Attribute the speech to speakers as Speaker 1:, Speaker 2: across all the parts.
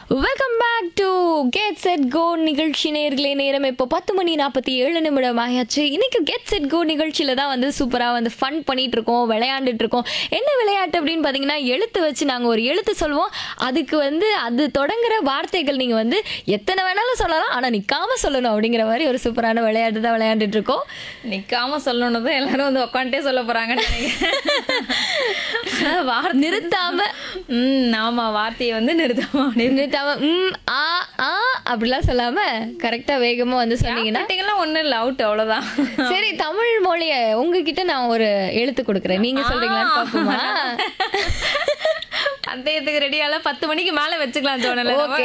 Speaker 1: Welcome back to get set go நிகழ்ச்சி நேர்களே நேரம் இப்போ பத்து மணி நாற்பத்தி ஏழு நிமிடம் ஆயாச்சு இன்னைக்கு கெட் செட் கோ நிகழ்ச்சியில தான் வந்து சூப்பராக வந்து ஃபன் பண்ணிட்டு இருக்கோம் விளையாண்டுட்டு இருக்கோம் என்ன விளையாட்டு அப்படின்னு பார்த்தீங்கன்னா எழுத்து வச்சு நாங்கள் ஒரு எழுத்து சொல்லுவோம் அதுக்கு வந்து அது தொடங்குற வார்த்தைகள் நீங்கள் வந்து எத்தனை வேணாலும் சொல்லலாம் ஆனால் நிற்காம சொல்லணும் அப்படிங்கிற மாதிரி ஒரு சூப்பரான விளையாட்டு தான் விளையாண்டுட்டு இருக்கோம்
Speaker 2: நிக்காம சொல்லணும் தான் எல்லாரும் வந்து உட்காந்துட்டே சொல்ல போறாங்கன்னு நினைக்கிறேன் வார்த்தை
Speaker 1: நிறுத்தாம
Speaker 2: ம் ஆமா வார்த்தையை வந்து நிறுத்தாம அப்படியே
Speaker 1: நிறுத்தாம ம் ஆ ஆ அப்படிலாம் சொல்லாம கரெக்டாக வேகமாக வந்து சொன்னீங்கன்னா
Speaker 2: கேட்டீங்கன்னா ஒண்ணும் இல்லை அவுட் அவ்வளவுதான்
Speaker 1: சரி தமிழ் மொழிய உங்ககிட்ட நான் ஒரு எழுத்து கொடுக்குறேன் நீங்க சொல்றீங்களான்னு பாப்போமா
Speaker 2: பந்தயத்துக்கு ரெடியால பத்து மணிக்கு மேல வச்சுக்கலாம் ஜோனல
Speaker 1: Okay.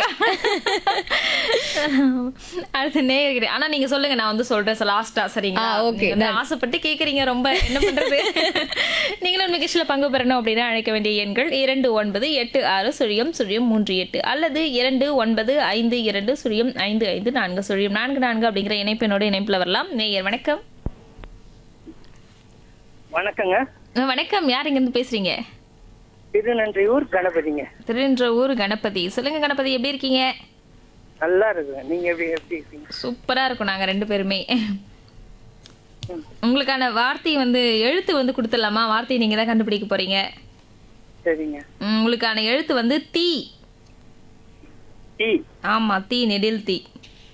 Speaker 2: அடுத்து நேயர்கிட்ட ஆனா நீங்க சொல்லுங்க நான் வந்து சொல்றேன் லாஸ்டா சரிங்களா
Speaker 1: ஆ, okay,
Speaker 2: நீங்க வந்து ஆசைப்பட்டு கேக்குறீங்க ரொம்ப என்ன பண்றது நீங்களும் நிகழ்ச்சியில பங்கு பெறணும் அப்படின்னா அழைக்க வேண்டிய எண்கள் இரண்டு ஒன்பது எட்டு ஆறு சுழியம் சுழியம் மூன்று எட்டு அல்லது இரண்டு ஒன்பது ஐந்து இரண்டு சுழியம் ஐந்து ஐந்து நான்கு சுழியம் நான்கு நான்கு அப்படிங்கிற இணைப்பினோட இணைப்புல வரலாம் நேயர் வணக்கம்
Speaker 3: வணக்கங்க
Speaker 2: அஹ், வணக்கம் யார் இங்க இருந்து பேசுறீங்க
Speaker 3: திருநன்றியூர் கணபதிங்க
Speaker 2: திருன்ற ஊர் கணபதி சொல்லுங்க கணபதி எப்படி இருக்கீங்க
Speaker 3: நல்லா இருக்குங்க நீங்க எப்படி எப்படி இருக்கீங்க
Speaker 2: சூப்பரா இருக்கும் நாங்க ரெண்டு பேருமே உங்களுக்கான வார்த்தை வந்து எழுத்து வந்து கொடுத்துடலாமா வார்த்தையை நீங்க தான் கண்டுபிடிக்க போறீங்க
Speaker 3: சரிங்க
Speaker 2: உம், உங்களுக்கான எழுத்து வந்து தீ
Speaker 3: டீ
Speaker 2: ஆமா தீ நெடில் தீ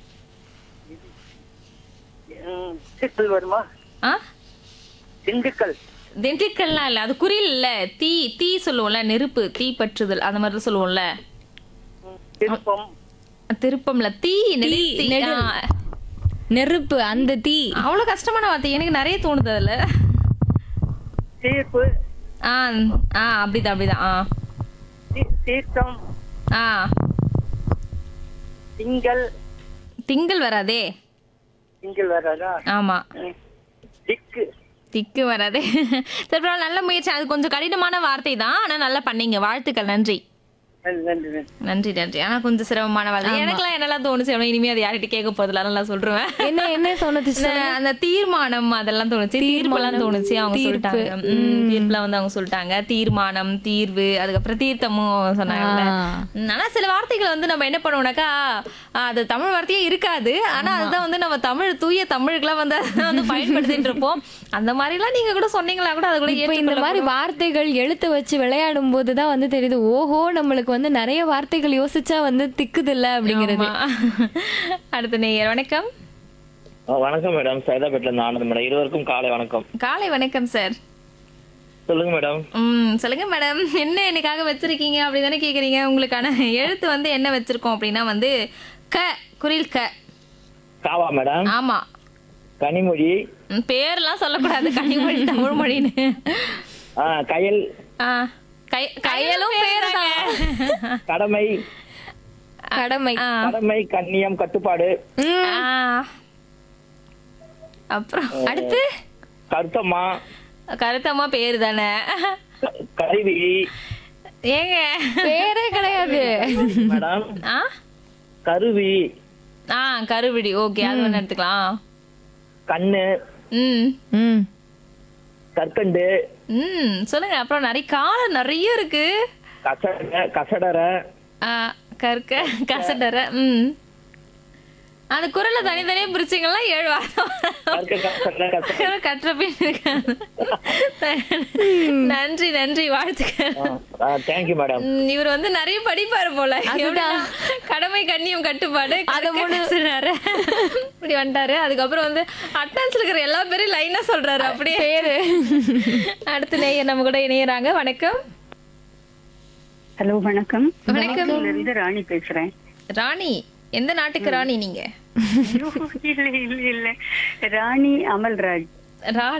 Speaker 3: ம், சிக்கல் வருமா
Speaker 2: ஆ
Speaker 3: திண்டுக்கல்
Speaker 2: திண்டுக்கல்லாம் இல்ல அது குறில் இல்ல தீ தீ சொல்லுவோம்ல நெருப்பு தீ பற்றுதல் அந்த மாதிரி தான் சொல்லுவோம்ல
Speaker 3: ம், திருப்பம்
Speaker 2: திருப்பம்ல தீ நெடில் தீ
Speaker 1: நெடில்.
Speaker 2: ஆ.
Speaker 1: நெருப்பு அந்த தீ
Speaker 2: அவ்வளவு கஷ்டமான வார்த்தை எனக்கு நிறைய தோணுது அதுல
Speaker 3: தீர்ப்பு
Speaker 2: ஆ ஆ அப்படிதான் அப்படிதான் ஆ
Speaker 3: தி- தீர்த்தம்
Speaker 2: ஆ
Speaker 3: திங்கள்
Speaker 2: திங்கள் வராதே
Speaker 3: திங்கள் வராதா
Speaker 2: ஆமா
Speaker 3: ம், திக்கு
Speaker 2: திக்கு வராதே சரி பரவாயில்ல, நல்ல முயற்சி அது கொஞ்சம் கடினமான வார்த்தை தான் ஆனா நல்லா பண்ணீங்க வாழ்த்துக்கள் நன்றி
Speaker 3: நன்றி நன்றி நன்றி
Speaker 2: நன்றி நன்றி ஆனா கொஞ்சம் சிரமமான வார்த்தை எனக்கெல்லாம் என்னெல்லாம் தோணுச்சு அப்படின்னா இனிமே அது யார்கிட்ட கேட்க போதில்ல நான் சொல்றேன்
Speaker 1: என்ன என்ன சொன்னது
Speaker 2: இந்த அந்த தீர்மானம் அதெல்லாம் தோணுச்சு தீர்ப்பெல்லாம் தோணுச்சு அவங்க சொல்லிட்டாங்க ம், தீர்ப்புலாம் வந்து அவங்க சொல்லிட்டாங்க தீர்மானம் தீர்வு அதுக்கப்புறம் தீர்த்தமும் சொன்னாங்கல்ல
Speaker 1: ஆ.
Speaker 2: ம், ஆனா சில வார்த்தைகள் வந்து நம்ம என்ன பண்ணுவோம்னாக்கா ஆ, அது தமிழ் வார்த்தையே இருக்காது ஆனா அதுதான் வந்து நம்ம தமிழ் தூய தமிழுக்குலாம் வந்து அதை வந்து பயன்படுத்திட்டு இருப்போம் அந்த மாதிரிலாம் நீங்க கூட சொன்னீங்களா கூட அது கூட
Speaker 1: இப்ப இந்த மாதிரி வார்த்தைகள் எழுத்து வச்சு விளையாடும் போதுதான் வந்து தெரியுது ஓஹோ நம்மளுக்கு வந்து நிறைய வார்த்தைகள் யோசிச்சா வந்து திக்குது இல்ல அப்படிங்கிறது
Speaker 2: ஆமா. அடுத்த நேயர் வணக்கம்
Speaker 4: ஆ, வணக்கம் மேடம் சைதாபேட்ல இருந்து ஆனந்த் மேடம் இருவருக்கும் காலை வணக்கம்
Speaker 2: காலை வணக்கம் சார்
Speaker 4: சொல்லுங்க மேடம்
Speaker 2: ம் சொல்லுங்க மேடம் என்ன எனக்காக வச்சிருக்கீங்க அப்படி தானே கேக்குறீங்க உங்களுக்கான எழுத்து வந்து என்ன வச்சிருக்கோம் அப்படின்னா வந்து க குரில் க
Speaker 4: காவா மேடம்
Speaker 2: ஆமா
Speaker 4: கனிமொழி
Speaker 2: ம், பேர்லாம் சொல்லக்கூடாது கன்னிமொழி தமிழ் மொழின்னு
Speaker 4: ஆ, கயல்
Speaker 2: ஆ, கை- கையலும் பேரு
Speaker 4: கடமை
Speaker 1: கடமை
Speaker 4: கடமை கண்ணியம் கட்டுப்பாடு
Speaker 2: அப்புறம்
Speaker 1: அடுத்து
Speaker 4: கருத்தம்மா
Speaker 2: கருத்தம்மா பேரு தானே
Speaker 4: க- கருவி
Speaker 2: ஏங்க
Speaker 1: பேரே கிடையாது
Speaker 4: மேடம்
Speaker 2: ஆ
Speaker 4: கருவி
Speaker 2: ஆ கருவிடி ஓகே அது வேணா எடுத்துக்கலாம்
Speaker 4: கண்ணு
Speaker 2: ம்
Speaker 1: ம்
Speaker 4: கற்கண்டு
Speaker 2: ம் சொல்லுங்க அப்புறம் நிறைய காலம் நிறைய இருக்கு
Speaker 4: கசட கசடரை
Speaker 2: ஆ, கற்க கசடர ம் அந்த குரலை தனித்தனியா பிரிச்சிங்களா ஏழு வாரம்
Speaker 4: கற்க கசட கசட
Speaker 2: கற்ற பின் நன்றி நன்றி வாழ்த்துக்கள்
Speaker 4: தேங்க்யூ மேடம்
Speaker 2: ம், இவர் வந்து நிறைய படிப்பாரு போல எப்படின்னா, கடமை கண்ணியம் கட்டுப்பாடு அதை முடிச்சுறாரு இப்படி வந்துட்டாரு அதுக்கப்புறம் வந்து அட்டன்ஸ்ல இருக்கிற எல்லா பேரும் லைனா சொல்றாரு அப்படியே பேரு அடுத்து நேயர் நம்ம கூட இணையறாங்க வணக்கம்
Speaker 5: ஹலோ வணக்கம்
Speaker 2: வணக்கம்
Speaker 5: இருந்து ராணி பேசுறேன்
Speaker 2: ராணி எந்த நாட்டுக்கு ராணி நீங்க
Speaker 5: ஐயோ, இல்ல இல்ல இல்ல ராணி அமல்ராஜ்
Speaker 2: ராணி